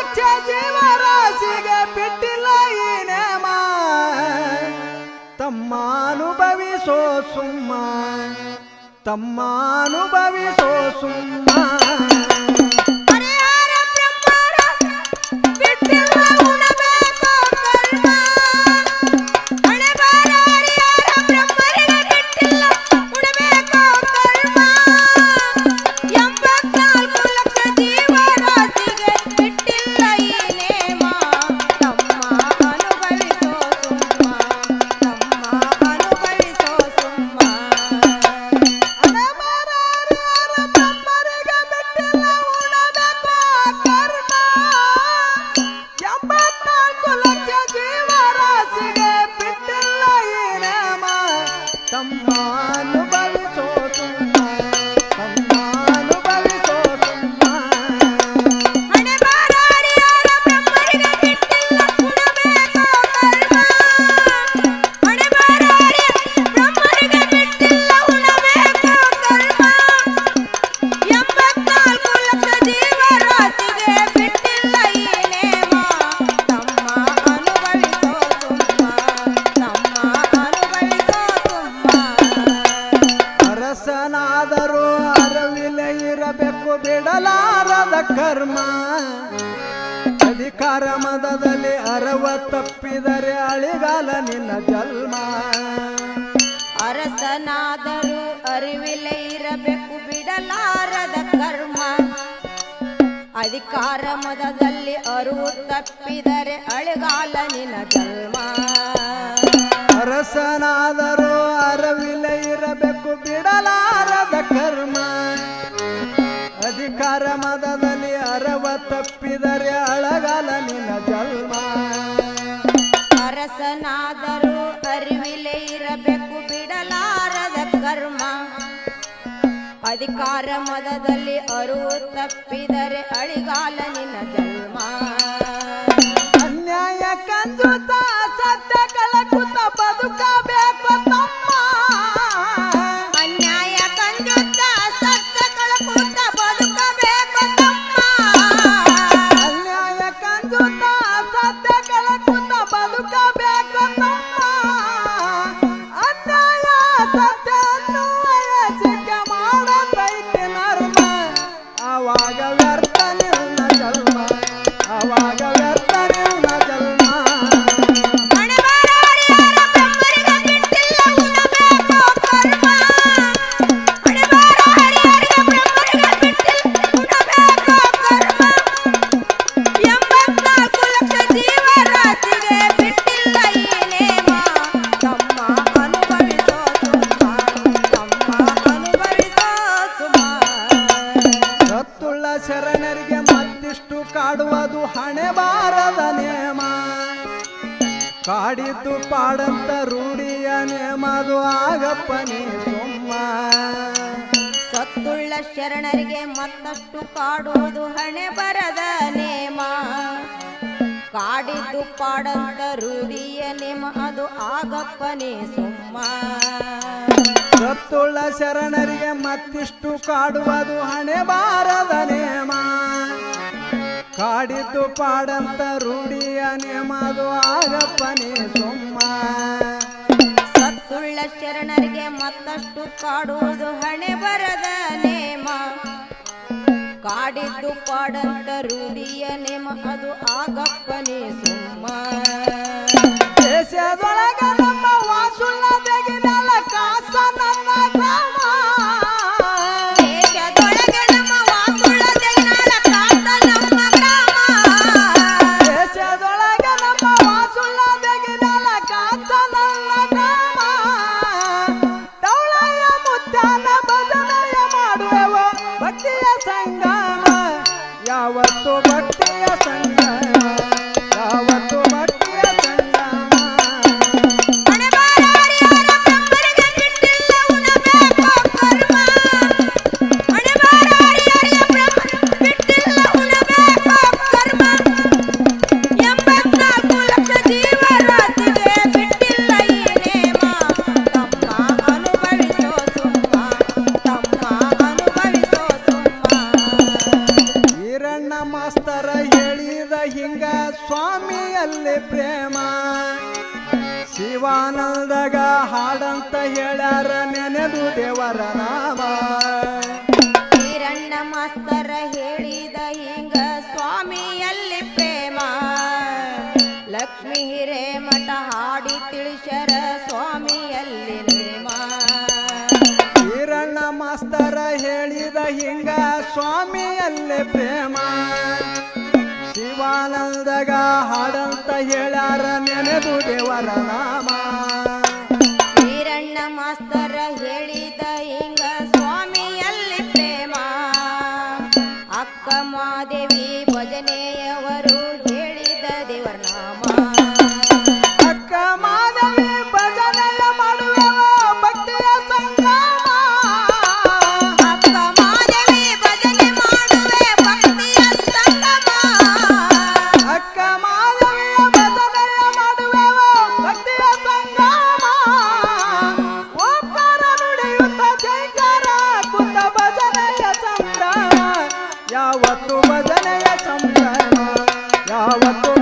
ಲಕ್ಷ ಜೀವರಾಶಿಗೆ ಬಿಟ್ಟಿಲ್ಲ ಈ ನೇಮ ತಮ್ಮ ಅನುಭವಿಸೋ ಸುಮ್ಮ ತಮ್ಮ ಅನುಭವಿಸೋ ಸುಮ್ಮ ಹರಿಹರ ಬ್ರಹ್ಮರ ಬಿಟ್ಟಿಲ್ಲ ಉಣಬೇಕು ಕರ್ಮ ಹಣೆ ಬಾರ ಹರಿಹರ ಬ್ರಹ್ಮರಿಗೆ ಬಿಟ್ಟಿಲ್ಲ ಉಣಬೇಕು ಕರ್ಮ ಎಂಬತ್ನಾಲ್ಕು ಲಕ್ಷ ಜೀವರಾಶಿಗೆ ಬಿಟ್ಟಿಲ್ಲ ಈ ನೇಮ ತಮ್ಮ ಅನುಭವಿಸೋ ಸುಮ್ಮ ತಮ್ಮ ಅನುಭವಿಸೋ ಸುಮ್ಮ ಎಂಬತ್ನಾಲ್ಕು ಲಕ್ಷ ಜೀವರಾಶಿಗೆ ಬಿಟ್ಟಿಲ್ಲ ಈ ನೇಮ ತಮ್ಮ ಅನುಭವಿಸೋ ತುಂಬ ತಮ್ಮ ಅನುಭವಿಸೋ ತುಂಬ ಹಣೆ ಬಾರ ಹರಿಹರ ಬ್ರಹ್ಮರಿಗೆ ಬಿಟ್ಟಿಲ್ಲ ಉಣಬೇಕು ಕರ್ಮ ಹಣೆ ಬಾರ ಹರಿಹರ ಬ್ರಹ್ಮರಿಗೆ ಬಿಟ್ಟಿಲ್ಲ ಉಣಬೇಕು ಕರ್ಮ ಎಂಬತ್ನಾಲ್ಕು ಲಕ್ಷ ಜೀವರಾಶಿಗೆ ಬಿಟ್ಟಿಲ್ಲ ಈ ನೇಮ ತಮ್ಮ ಅನುಭವಿಸೋ ಸುಮ್ಮ ತಮ್ಮ ಅನುಭವಿಸೋ ಸುಮ್ಮ ಅರಸನಾದರೂ ಅರವಿಲೆ ಇರಬೇಕು ಬಿಡಲಾರದ ಕರ್ಮ ಅಧಿಕಾರ ಮದದಲ್ಲಿ ಅರವ ತಪ್ಪಿದರೆ ಅಳಿಗಾಲ ನಿನ್ನ ಜನ್ಮ ಅರಸನಾದರೂ ಅರಿವಿಲೆ ಇರಬೇಕು ಬಿಡಲಾರದ ಕರ್ಮ ಅಧಿಕಾರ ಮದದಲ್ಲಿ ಅರಿವು ತಪ್ಪಿದರೆ ಅಳೆಗಾಲ ನಿನ ಜನ್ಮ ಅರಸನಾದರೂ ಅರವಿಲೆ ಇರಬೇಕು ಬಿಡಲಾರದ ಕರ್ಮ ಅಧಿಕಾರ ಮದದಲ್ಲಿ ಅರವ ತಪ್ಪಿದರೆ ಅಳಗಾಲ ನಿನ್ನ ಜನ್ಮ ಅರಸನಾದರೂ ಅರಿವಿಲೆ ಇರಬೇಕು ಬಿಡಲಾರದ ಕರ್ಮ ಅಧಿಕಾರ ಮದದಲ್ಲಿ ಅರಿವು ತಪ್ಪಿದರೆ ಅಳಿಗಾಲ ನಿನ ಜನ್ಮ ಅನ್ಯಾಯ ಕಂಜುತ ಸತ್ಯ ಕಳಕುತ ಬದುಕಬೇಕು ತಮ್ಮ ಅನ್ಯಾಯ ಕಂಜುತ್ತ ಸತ್ಯ ಕಳಕುತ್ತ ಬದುಕಬೇಕು ತಮ್ಮ ಅನ್ಯಾಯ ಕಂಜುತ ಸತ್ಯ ಕಳಕುತ ಬದುಕಬೇಕು ತಮ್ಮ ಅನ್ಯಾಯ ಸತ್ಯವನ್ನು ವಯಸ್ಸಿಗೆ ಮಾಡತೈತಿ ನರ್ಮ ಆವಾಗ ವ್ಯರ್ಥ ನಿನ್ನ ಜನ್ಮ ಆವಾಗ ವ್ಯರ್ಥ ನಿನ್ನ ಜನ್ಮ ಹಣೆ ಬಾರ ಹರಿಹರ ಬ್ರಹ್ಮರಿಗೆ ಬಿಟ್ಟಿಲ್ಲ ಉಣಬೇಕು ಕರ್ಮ ಹಣೆ ಬಾರ ಹರಿಹರಿಗೆ ಬ್ರಹ್ಮರಿಗೆ ಬಿಟ್ಟಿಲ್ಲ ಉಣಬೇಕು ಕರ್ಮ ಎಂಬತ್ನಾಲ್ಕು ಲಕ್ಷ ಜೀವರಾಶಿಗೆ ಬಿಟ್ಟಿಲ್ಲ ಈ ನೇಮ ತಮ್ಮ ಅನುಭವಿಸೋ ಸುಮ್ಮ ತಮ್ಮ ಅನುಭವಿಸೋ ಸುಮ್ಮ ಸತ್ತುಳ್ಳ ಶರಣರಿಗೆ ಮತ್ತಿಷ್ಟು ಕಾಡುವುದು ಹಣೆ ಬಾರದ ನೇಮ ಕಾಡಿದ್ದು ಪಾಡಂತ ರೂಢಿಯ ನೇಮದು ಆಗಪ್ಪನೇ ಸೊಮ್ಮ ಸತ್ತುಳ್ಳ ಶರಣರಿಗೆ ಮತ್ತಷ್ಟು ಕಾಡುವುದು ಹಣೆ ಬರದ ನೇಮ ಕಾಡಿದ್ದು ಪಾಡಂತ ರೂಢಿಯ ನೇಮ ಅದು ಆಗಪ್ಪನೇ ಸುಮ್ಮ ಸತ್ತುಳ್ಳ ಶರಣರಿಗೆ ಮತ್ತಿಷ್ಟು ಕಾಡುವುದು ಹಣೆ ಬಾರದ ನೇಮ ಕಾಡಿದ್ದು ಪಾಡಂತ ರೂಢಿಯ ನೇಮದು ಆಗಪ್ಪನೇ ಸೊಮ್ಮ ಸತ್ತುಳ್ಳ ಶರಣರಿಗೆ ಮತ್ತಷ್ಟು ಕಾಡುವುದು ಹಣೆ ಬರದ ನೇಮ ಕಾಡಿದ್ದು ಪಾಡಂತ ರೂಢಿಯ ನೇಮ ಅದು ಆಗಪ್ಪನೇ ಸುಮ್ಮ ದೇಶದೊಳಗ ನಮ್ಮ ವಾಸುಳ್ಳ ತೆಗಿದಲ್ಲ ಕಾಸ ನನ್ನ ಗ್ರಾಮ ದೇಶದೊಳಗೆ ನಮ್ಮ ವಾಸುಳ್ಳ ತೆಗಿನಾಳ ಕಾಸ ನಮ್ಮ ಗ್ರಾಮ ದೇಶದೊಳಗ ನಮ್ಮ ವಾಸುಳ್ಳ ತೆಗಿದಲ್ಲ ಕಾಸ ನನ್ನ ಗ್ರಾಮ ಡೌಳಯ್ಯ ಮುದ್ದಾನ ಭಜನೆಯ ಮಾಡುವೆವ ಭಕ್ತಿಯ ಸಂಗಮ ಯಾವತ್ತು ಭಕ್ತಿಯ ಸಂಗಮ ಯಾವತ್ತು ಭಕ್ತಿಯ ಸಂಗಮ ಹಣೆ ಬಾರ ಹರಿಹರ ಬ್ರಹ್ಮರಿಗೆ ಬಿಟ್ಟಿಲ್ಲ ಉಣಬೇಕು ಕರ್ಮ ಹಣೆ ಬಾರ ಹರಿಹರ ಬ್ರಹ್ಮ ಬಿಟ್ಟಿಲ್ಲ ಉಣಬೇಕು ಕರ್ಮ ಎಂಬತ್ನಾಲ್ಕು ಲಕ್ಷ ಜೀವರಾಶಿಗೆ ಬಿಟ್ಟಿಲ್ಲ ಈ ನೇಮ ತಮ್ಮ ಅನುಭವಿಸೋ ಸುಮ್ಮ ತಮ್ಮ ಅನುಭವಿಸೋ ಸುಮ್ಮ ಹಿರಣ್ಯ ಈರಣ್ಣ ಮಾಸ್ತರ ಹೇಳಿದ ಹಿಂಗ ಸ್ವಾಮಿಯಲ್ಲಿ ಪ್ರೇಮ ಶಿವಾನಂದಗ ಹಾಡಂತ ಹೇಳ್ಯಾರ ನೆನೆದು ದೇವರ ನಾಮ ಈರಣ್ಣ ಮಾಸ್ತರ ಹೇಳಿದ ಹಿಂಗ ಸ್ವಾಮಿಯಲ್ಲಿ ಪ್ರೇಮ ಲಕ್ಷ್ಮೀ ಹಿರೇಮಠ ಹಾಡಿ ತಿಳಿಸ್ಯಾರ ಸ್ವಾಮಿಯಲ್ಲಿ ನೇಮ ಈರಣ್ಣ ಮಾಸ್ತರ ಹೇಳಿದ ಹಿಂಗ ಸ್ವಾಮಿಯಲ್ಲಿ ಪ್ರೇಮ ಶಿವಾನಂದಗ ಹಾಡಂತ ಹೇಳ್ಯಾರ ನೆನೆದು ದೇವರ ನಾಮ ಈರಣ್ಣ ಮಾಸ್ತರ ಹೇಳಿದ ಹಿಂಗ ಸ್ವಾಮಿಯಲ್ಲಿ ಪ್ರೇಮ ಅಕ್ಕ ಮಾದೇವಿ ಭಜನೆಯವರು ಹೇಳಿದ ದೇವರ ನಾಮ ಅಕ್ಕ ಮಾಧವಿ ಭಜನೆಯ ಮಾಡುವೆವ ಭಕ್ತಿಯ ಸಂಗಮ ಅಕ್ಕ ಮಾದೇವಿ ಭಜನೆ ಮಾಡುವೆ ಭಕ್ತಿಯ ಸಂಗಮ ಅಕ್ಕ ಮಾಧವಿಯ ಭಜನೆಯ ಮಾಡುವೆವ ಭಕ್ತಿಯ ಸಂಗಮ ಓಂಕಾರ ನುಡಿಯುತ್ತ ಜೈಕಾರ ಕುಂದ ಭಜನೆಯ ಸಂಭ್ರಮ ಯಾವತ್ತು ಭಜನೆಯ ಸಂಭ್ರಮ ಯಾವತ್ತು